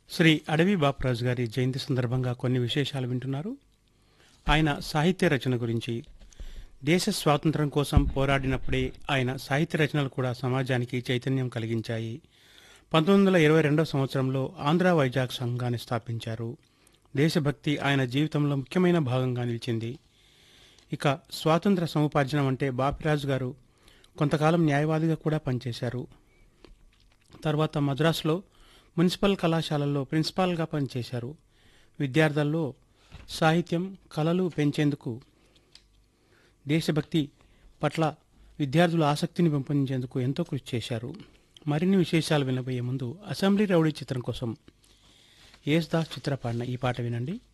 శ్రీ అడవి బాపురాజు గారి జయంతి సందర్భంగా కొన్ని విశేషాలు వింటున్నారు ఆయన సాహిత్య రచన గురించి దేశ స్వాతంత్ర్యం కోసం పోరాడినప్పుడే ఆయన సాహిత్య రచనలు కూడా సమాజానికి చైతన్యం కలిగించాయి పంతొమ్మిది వందల ఇరవై రెండవ సంవత్సరంలో ఆంధ్ర వైజాగ్ సంఘాన్ని స్థాపించారు దేశభక్తి ఆయన జీవితంలో ముఖ్యమైన భాగంగా నిలిచింది ఇక స్వాతంత్ర సముపార్జనం అంటే బాపిరాజు గారు కొంతకాలం న్యాయవాదిగా కూడా పనిచేశారు తర్వాత మద్రాసులో మున్సిపల్ కళాశాలల్లో ప్రిన్సిపాల్గా పనిచేశారు విద్యార్థుల్లో సాహిత్యం కళలు పెంచేందుకు దేశభక్తి పట్ల విద్యార్థుల ఆసక్తిని పెంపొందించేందుకు ఎంతో కృషి చేశారు మరిన్ని విశేషాలు వినబోయే ముందు అసెంబ్లీ రౌడీ చిత్రం కోసం యేస్ దాస్ చిత్ర పాడిన ఈ పాట వినండి